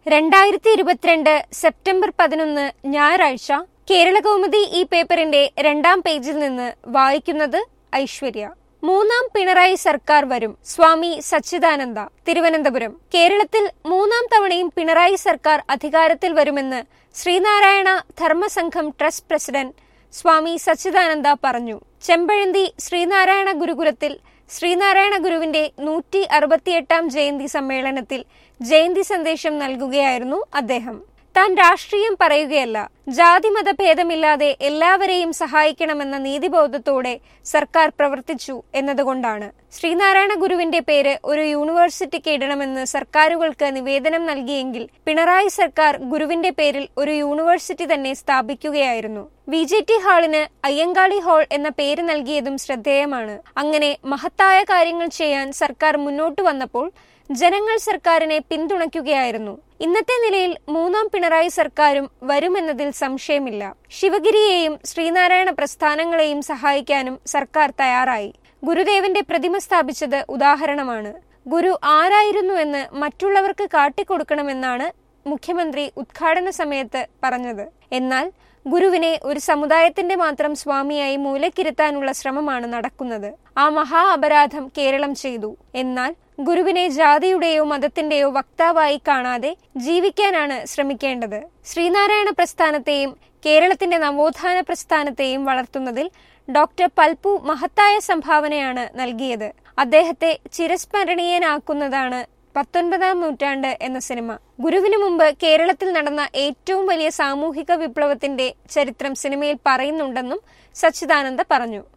രണ്ടായിരത്തി ഇരുപത്തിരണ്ട് സെപ്റ്റംബർ പതിനൊന്ന് ഞായറാഴ്ച കേരളകൗമുദി ഈ പേപ്പറിന്റെ രണ്ടാം പേജിൽ നിന്ന് വായിക്കുന്നത് ഐശ്വര്യ മൂന്നാം പിണറായി സർക്കാർ വരും സ്വാമി സച്ചിദാനന്ദ തിരുവനന്തപുരം കേരളത്തിൽ മൂന്നാം തവണയും പിണറായി സർക്കാർ അധികാരത്തിൽ വരുമെന്ന് ശ്രീനാരായണ ധർമ്മസംഘം ട്രസ്റ്റ് പ്രസിഡന്റ് സ്വാമി സച്ചിദാനന്ദ പറഞ്ഞു ചെമ്പഴന്തി ശ്രീനാരായണ ഗുരുകുലത്തിൽ ശ്രീനാരായണ ഗുരുവിന്റെ നൂറ്റി അറുപത്തിയെട്ടാം ജയന്തി സമ്മേളനത്തിൽ ജയന്തി സന്ദേശം നൽകുകയായിരുന്നു അദ്ദേഹം താൻ രാഷ്ട്രീയം പറയുകയല്ല ജാതിമത ഭേദമില്ലാതെ എല്ലാവരെയും സഹായിക്കണമെന്ന നീതിബോധത്തോടെ സർക്കാർ പ്രവർത്തിച്ചു എന്നതുകൊണ്ടാണ് ശ്രീനാരായണ ഗുരുവിന്റെ പേര് ഒരു യൂണിവേഴ്സിറ്റിക്ക് ഇടണമെന്ന് സർക്കാരുകൾക്ക് നിവേദനം നൽകിയെങ്കിൽ പിണറായി സർക്കാർ ഗുരുവിന്റെ പേരിൽ ഒരു യൂണിവേഴ്സിറ്റി തന്നെ സ്ഥാപിക്കുകയായിരുന്നു വി ജെ ടി ഹാളിന് അയ്യങ്കാളി ഹാൾ എന്ന പേര് നൽകിയതും ശ്രദ്ധേയമാണ് അങ്ങനെ മഹത്തായ കാര്യങ്ങൾ ചെയ്യാൻ സർക്കാർ മുന്നോട്ട് വന്നപ്പോൾ ജനങ്ങൾ സർക്കാരിനെ പിന്തുണയ്ക്കുകയായിരുന്നു ഇന്നത്തെ നിലയിൽ മൂന്നാം പിണറായി സർക്കാരും വരുമെന്നതിൽ സംശയമില്ല ശിവഗിരിയെയും ശ്രീനാരായണ പ്രസ്ഥാനങ്ങളെയും സഹായിക്കാനും സർക്കാർ തയ്യാറായി ഗുരുദേവന്റെ പ്രതിമ സ്ഥാപിച്ചത് ഉദാഹരണമാണ് ഗുരു ആരായിരുന്നുവെന്ന് മറ്റുള്ളവർക്ക് കാട്ടിക്കൊടുക്കണമെന്നാണ് മുഖ്യമന്ത്രി ഉദ്ഘാടന സമയത്ത് പറഞ്ഞത് എന്നാൽ ഗുരുവിനെ ഒരു സമുദായത്തിന്റെ മാത്രം സ്വാമിയായി മൂലക്കിരുത്താനുള്ള ശ്രമമാണ് നടക്കുന്നത് ആ മഹാ അപരാധം കേരളം ചെയ്തു എന്നാൽ ഗുരുവിനെ ജാതിയുടെയോ മതത്തിന്റെയോ വക്താവായി കാണാതെ ജീവിക്കാനാണ് ശ്രമിക്കേണ്ടത് ശ്രീനാരായണ പ്രസ്ഥാനത്തെയും കേരളത്തിന്റെ നവോത്ഥാന പ്രസ്ഥാനത്തെയും വളർത്തുന്നതിൽ ഡോക്ടർ പൽപു മഹത്തായ സംഭാവനയാണ് നൽകിയത് അദ്ദേഹത്തെ ചിരസ്മരണീയനാക്കുന്നതാണ് പത്തൊൻപതാം നൂറ്റാണ്ട് എന്ന സിനിമ ഗുരുവിനു മുമ്പ് കേരളത്തിൽ നടന്ന ഏറ്റവും വലിയ സാമൂഹിക വിപ്ലവത്തിന്റെ ചരിത്രം സിനിമയിൽ പറയുന്നുണ്ടെന്നും സച്ചിദാനന്ദ പറഞ്ഞു